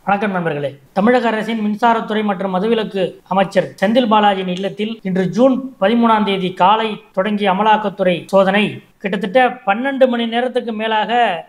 வணக்கம் நண்பர்களே தமிழக அரசின் மின்சாரத்துறை மற்றும் மதுவிலக்கு அமைச்சர் செந்தில் பாலாஜியின் இல்லத்தில் இன்று ஜூன் பதிமூணாம் தேதி காலை தொடங்கிய அமலாக்கத்துறை சோதனை கிட்டத்தட்ட பன்னெண்டு மணி நேரத்துக்கு மேலாக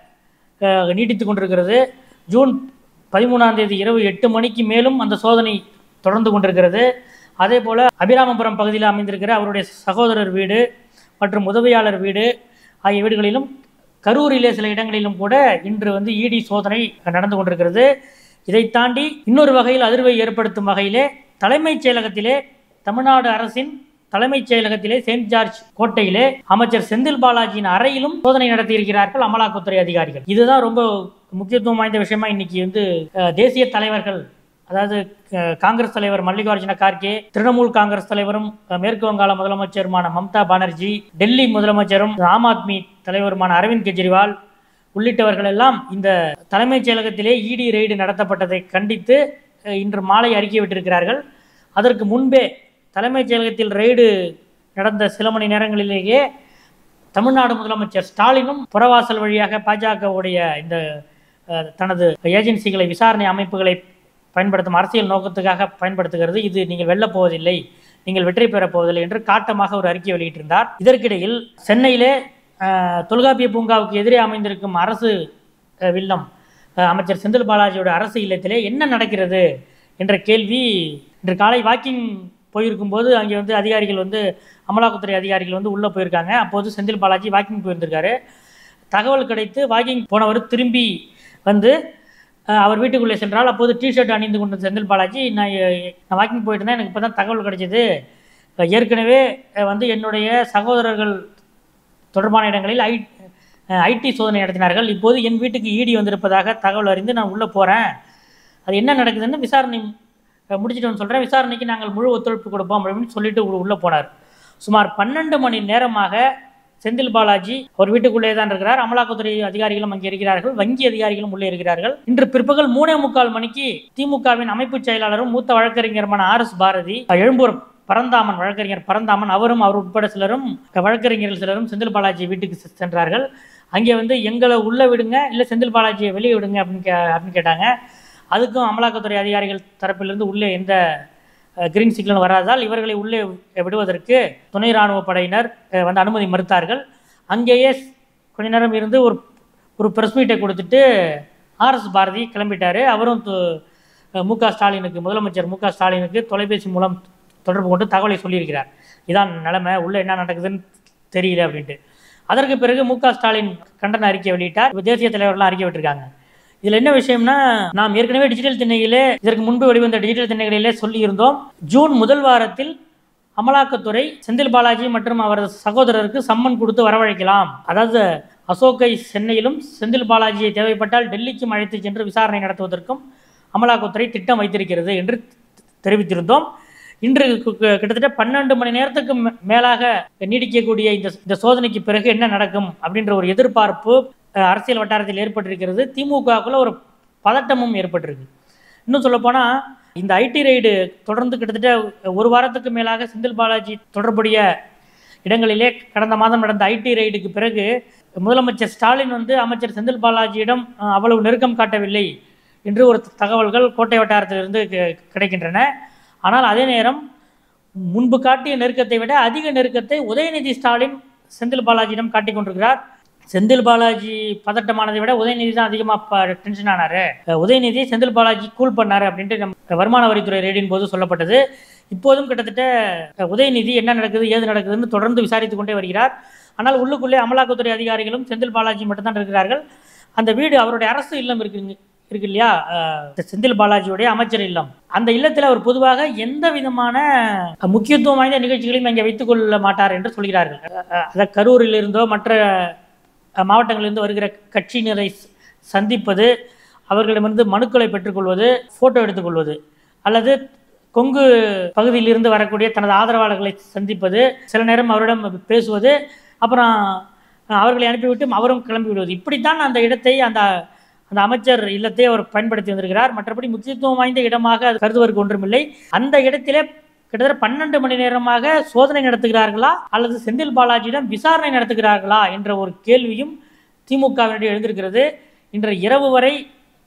அஹ், நீடித்துக் கொண்டிருக்கிறது ஜூன் பதிமூணாம் தேதி இரவு எட்டு மணிக்கு மேலும் அந்த சோதனை தொடர்ந்து கொண்டிருக்கிறது அதே போல அபிராமபுரம் பகுதியில் அமைந்திருக்கிற அவருடைய சகோதரர் வீடு மற்றும் உதவியாளர் வீடு ஆகிய வீடுகளிலும் கரூரிலே சில இடங்களிலும் கூட இன்று வந்து இடி சோதனை நடந்து கொண்டிருக்கிறது இதை தாண்டி இன்னொரு வகையில் அதிர்வை ஏற்படுத்தும் வகையிலே தலைமைச் செயலகத்திலே தமிழ்நாடு அரசின் தலைமைச் செயலகத்திலே செயின்ட் ஜார்ஜ் கோட்டையிலே அமைச்சர் செந்தில் பாலாஜியின் அறையிலும் சோதனை நடத்தியிருக்கிறார்கள் அமலாக்கத்துறை அதிகாரிகள் இதுதான் ரொம்ப முக்கியத்துவம் வாய்ந்த விஷயமா இன்னைக்கு வந்து அஹ், தேசிய தலைவர்கள் அதாவது அஹ், காங்கிரஸ் தலைவர் மல்லிகார்ஜுன கார்கே திரிணாமுல் காங்கிரஸ் தலைவரும் அஹ், மேற்கு வங்காள முதலமைச்சருமான மம்தா பானர்ஜி டெல்லி முதலமைச்சரும் ஆம் ஆத்மி தலைவருமான அரவிந்த் கெஜ்ரிவால் உள்ளிட்டவர்கள் எல்லாம் இந்த தலைமைச் செயலகத்திலே இடி ரெய்டு நடத்தப்பட்டதை கண்டித்து அஹ், இன்று மாலை அறிக்கை விட்டிருக்கிறார்கள் அதற்கு முன்பே தலைமைச் செயலகத்தில் ரெய்டு நடந்த சில மணி நேரங்களிலேயே தமிழ்நாடு முதலமைச்சர் ஸ்டாலினும் புறவாசல் வழியாக பாஜகவுடைய இந்த அஹ், தனது ஏஜென்சிகளை விசாரணை அமைப்புகளை பயன்படுத்தும் அரசியல் நோக்கத்துக்காக பயன்படுத்துகிறது இது நீங்கள் வெல்லப் போவதில்லை நீங்கள் வெற்றி பெறப் போவதில்லை என்று காட்டமாக ஒரு அறிக்கை வெளியிட்டிருந்தார் இதற்கிடையில் சென்னையிலே அஹ், தொல்காப்பிய பூங்காவுக்கு எதிரே அமைந்திருக்கும் அரசு அஹ், வில்லம் அஹ், அமைச்சர் செந்தில் பாலாஜியோட அரசு இல்லத்திலே என்ன நடக்கிறது என்ற கேள்வி இன்று காலை வாக்கிங் போயிருக்கும்போது அங்கே வந்து அதிகாரிகள் வந்து அமலாக்கத்துறை அதிகாரிகள் வந்து உள்ளே போயிருக்காங்க அப்போது செந்தில் பாலாஜி வாக்கிங் போயிருந்திருக்காரு தகவல் கிடைத்து வாக்கிங் போனவர் திரும்பி வந்து அஹ், அவர் வீட்டுக்குள்ளே சென்றால் அப்போது டிஷர்ட் அணிந்து கொண்ட செந்தில் பாலாஜி நான் எ- நான் வாக்கிங் போயிட்டு இருந்தேன் எனக்கு இப்போ தான் தகவல் கிடைச்சது அஹ், ஏற்கனவே அஹ், வந்து என்னுடைய சகோதரர்கள் தொடர்பான இடங்களில் ஐ ஐடி சோதனை நடத்தினார்கள் இப்போது என் வீட்டுக்கு ஈடி வந்திருப்பதாக தகவல் அறிந்து நான் உள்ளே போகிறேன் அது என்ன நடக்குதுன்னு விசாரணை அஹ், முடிச்சிட்டு வந்து சொல்கிறேன் விசாரணைக்கு நாங்கள் முழு ஒத்துழைப்பு கொடுப்போம் அப்படின்னு சொல்லிட்டு உள்ள- உள்ளே போனார் சுமார் பன்னெண்டு மணி நேரமாக செந்தில் பாலாஜி ஒரு வீட்டுக்குள்ளே தான் இருக்கிறார் அமலாக்கத்துறை அதிகாரிகளும் அங்கே இருக்கிறார்கள் வங்கி அதிகாரிகளும் உள்ளே இருக்கிறார்கள் இன்று பிற்பகல் மூணே முக்கால் மணிக்கு திமுகவின் அமைப்புச் செயலாளரும் மூத்த வழக்கறிஞருமான ஆர் எஸ் பாரதி எழும்பூர் பரந்தாமன் வழக்கறிஞர் பரந்தாமன் அவரும் அவர் உட்பட சிலரும் வழக்கறிஞர்கள் சிலரும் செந்தில் பாலாஜி வீட்டுக்கு செ- சென்றார்கள் அங்கே வந்து எங்களை உள்ளே விடுங்க இல்லை செந்தில் பாலாஜியை வெளியே விடுங்க அப்படின்னு கே அப்படின்னு கேட்டாங்க அதுக்கும் அமலாக்கத்துறை அதிகாரிகள் தரப்பிலிருந்து உள்ளே எந்த கிரீன் சிக்னல் வராதால் இவர்களை உள்ளே விடுவதற்கு துணை ராணுவ படையினர் அஹ், வந்து அனுமதி மறுத்தார்கள் அங்கேயே ஸ்- கொஞ்ச நேரம் இருந்து ஒரு ஒரு ப்ரெஸ் மீட்டை கொடுத்துட்டு ஆர்எஸ் பாரதி கிளம்பிட்டாரு அவரும் து- அஹ், மு க ஸ்டாலினுக்கு முதலமைச்சர் மு க ஸ்டாலினுக்கு தொலைபேசி மூலம் தொடர்பு கொண்டு தகவலை சொல்லியிருக்கிறார் இதான் நிலைமை உள்ள என்ன நடக்குதுன்னு தெரியல அப்படின்ட்டு அதற்கு பிறகு மு க ஸ்டாலின் கண்டன அறிக்கை வெளியிட்டார் இப்ப தேசிய தலைவர்கள்லாம் அறிக்கை விட்டிருக்காங்க இதில் என்ன விஷயம்னா நாம் ஏற்கனவே டிஜிட்டல் திண்ணையிலே இதற்கு முன்பு வெளிவந்த டிஜிட்டல் திண்ணைகளிலே சொல்லியிருந்தோம் ஜூன் முதல் வாரத்தில் அமலாக்கத்துறை செந்தில் பாலாஜி மற்றும் அவரது சகோதரருக்கு சம்மன் கொடுத்து வரவழைக்கலாம் அதாவது அசோக்கை சென்னையிலும் செந்தில் பாலாஜியை தேவைப்பட்டால் டெல்லிக்கும் அழைத்து சென்று விசாரணை நடத்துவதற்கும் அமலாக்கத்துறை திட்டம் வைத்திருக்கிறது என்று தெரிவித்திருந்தோம் இன்று கு- கு- கிட்டத்தட்ட பன்னெண்டு மணி நேரத்துக்கு மே- மேலாக நீடிக்கக்கூடிய இந்த இந்த சோதனைக்கு பிறகு என்ன நடக்கும் அப்படின்ற ஒரு எதிர்பார்ப்பு அஹ், அரசியல் வட்டாரத்தில் ஏற்பட்டிருக்கிறது திமுகவுக்குள்ள ஒரு பதட்டமும் ஏற்பட்டிருக்கு இன்னும் சொல்லப்போனால் இந்த ஐடி ரைடு தொடர்ந்து கிட்டத்தட்ட ஒரு வாரத்துக்கு மேலாக செந்தில் பாலாஜி தொடர்புடைய இடங்களிலே கடந்த மாதம் நடந்த ஐடி ரைடுக்கு பிறகு முதலமைச்சர் ஸ்டாலின் வந்து அமைச்சர் செந்தில் பாலாஜியிடம் அஹ், அவ்வளவு நெருக்கம் காட்டவில்லை என்று ஒரு தகவல்கள் கோட்டை வட்டாரத்திலிருந்து கி- கிடைக்கின்றன ஆனால் அதே நேரம் முன்பு காட்டிய நெருக்கத்தை விட அதிக நெருக்கத்தை உதயநிதி ஸ்டாலின் செந்தில் பாலாஜியிடம் காட்டிக் கொண்டிருக்கிறார் செந்தில் பாலாஜி பதட்டமானதை விட உதயநிதி தான் அதிகமாக டென்ஷன் ஆனாரு அஹ் உதயநிதி செந்தில் பாலாஜி கூல் பண்ணாரு அப்படின்ட்டு நம்ம வருமான வரித்துறை ரெய்டின் போது சொல்லப்பட்டது இப்போதும் கிட்டத்தட்ட அஹ், உதயநிதி என்ன நடக்குது ஏது நடக்குதுன்னு தொடர்ந்து விசாரித்து கொண்டே வருகிறார் ஆனால் உள்ளுக்குள்ளே அமலாக்கத்துறை அதிகாரிகளும் செந்தில் பாலாஜி மட்டும்தான் இருக்கிறார்கள் அந்த வீடு அவருடைய அரசு இல்லம் இருக்குங்க இருக்கு இல்லையா அஹ், செந்தில் பாலாஜியுடைய அமைச்சர் இல்லம் அந்த இல்லத்தில் அவர் பொதுவாக எந்த விதமான முக்கியத்துவம் வாய்ந்த நிகழ்ச்சிகளையும் அங்கே வைத்துக் கொள்ள மாட்டார் என்று சொல்கிறார்கள் அஹ், அதை கரூரில் இருந்தோ மற்ற அஹ், மாவட்டங்களிலிருந்து வருகிற கட்சியினரை ச- சந்திப்பது அவர்களிடமிருந்து மனுக்களை பெற்றுக்கொள்வது ஃபோட்டோ எடுத்துக்கொள்வது அல்லது கொங்கு பகுதியிலிருந்து வரக்கூடிய தனது ஆதரவாளர்களை சந்திப்பது சில நேரம் அவரிடம் பேசுவது அப்புறம் அஹ், அவர்களை அனுப்பிவிட்டு அவரும் கிளம்பி விடுவது இப்படித்தான் அந்த இடத்தை அந்த அந்த அமைச்சர் இல்லத்தை அவர் பயன்படுத்தி வந்திருக்கிறார் மற்றபடி முக்கியத்துவம் வாய்ந்த இடமாக அது கருதுவதற்கு ஒன்றுமில்லை அந்த இடத்திலே கிட்டத்தட்ட பன்னெண்டு மணி நேரமாக சோதனை நடத்துகிறார்களா அல்லது செந்தில் பாலாஜியிடம் விசாரணை நடத்துகிறார்களா என்ற ஒரு கேள்வியும் திமுகவினுடைய எழுந்திருக்கிறது இன்று இரவு வரை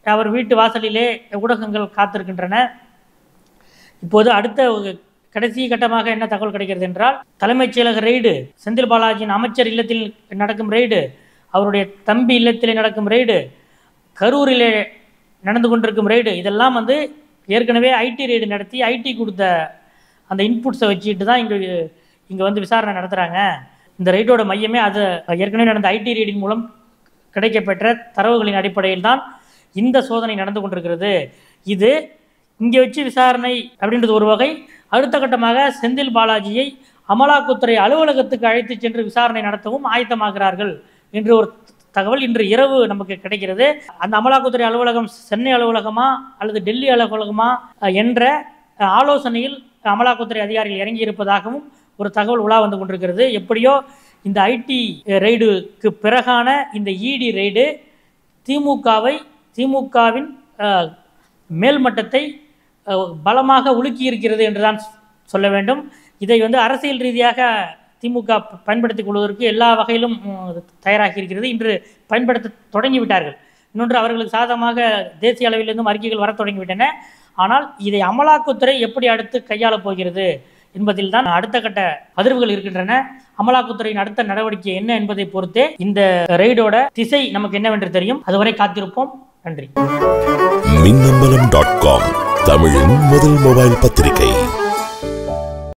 அவர் வீட்டு வாசலிலே ஊடகங்கள் காத்திருக்கின்றன இப்போது அடுத்த ஒரு கடைசி கட்டமாக என்ன தகவல் கிடைக்கிறது என்றால் தலைமைச் செயலக ரெய்டு செந்தில் பாலாஜியின் அமைச்சர் இல்லத்தில் நடக்கும் ரெய்டு அவருடைய தம்பி இல்லத்திலே நடக்கும் ரெய்டு கரூரிலே நடந்து கொண்டிருக்கும் ரெய்டு இதெல்லாம் வந்து ஏற்கனவே ஐடி ரெய்டு நடத்தி ஐடி கொடுத்த அந்த இன்புட்ஸை வச்சுட்டு தான் இங்கே இங்கே வந்து விசாரணை நடத்துகிறாங்க இந்த ரெய்டோட மையமே அது ஏற்கனவே நடந்த ஐடி ரெய்டின் மூலம் கிடைக்கப்பெற்ற தரவுகளின் அடிப்படையில் தான் இந்த சோதனை நடந்து கொண்டிருக்கிறது இது இங்கே வச்சு விசாரணை அப்படின்றது ஒரு வகை அடுத்த கட்டமாக செந்தில் பாலாஜியை அமலாக்கத்துறை அலுவலகத்துக்கு அழைத்து சென்று விசாரணை நடத்தவும் ஆயத்தமாகிறார்கள் என்று ஒரு தகவல் இன்று இரவு நமக்கு கிடைக்கிறது அந்த அமலாக்கத்துறை அலுவலகம் சென்னை அலுவலகமா அல்லது டெல்லி அலுவலகமா அஹ், என்ற அஹ், ஆலோசனையில் அமலாக்கத்துறை அதிகாரிகள் இறங்கி இருப்பதாகவும் ஒரு தகவல் உலா வந்து கொண்டிருக்கிறது எப்படியோ இந்த ஐடி ரெய்டுக்கு பிறகான இந்த இடி ரெய்டு திமுகவை திமுகவின் அஹ், மேல்மட்டத்தை அஹ், பலமாக உலுக்கி இருக்கிறது என்றுதான் சொல்ல வேண்டும் இதை வந்து அரசியல் ரீதியாக திமுக ப- பயன்படுத்திக் கொள்வதற்கு எல்லா வகையிலும் ம், தயாராகி இருக்கிறது இன்று பயன்படுத்த தொடங்கி விட்டார்கள் இன்னொன்று அவர்களுக்கு சாதகமாக தேசிய அளவிலிருந்தும் அறிக்கைகள் வரத் தொடங்கிவிட்டன ஆனால் இதை அமலாக்கத்துறை எப்படி அடுத்து கையாளப் போகிறது என்பதில் தான் அடுத்த கட்ட அதிர்வுகள் இருக்கின்றன அமலாக்கத்துறையின் அடுத்த நடவடிக்கை என்ன என்பதை பொறுத்தே இந்த ரெய்டோட திசை நமக்கு என்னவென்று தெரியும் அதுவரை காத்திருப்போம் நன்றி மின்னம்பலம் டாட் காம் தமிழின் முதல் மொபைல் பத்திரிகை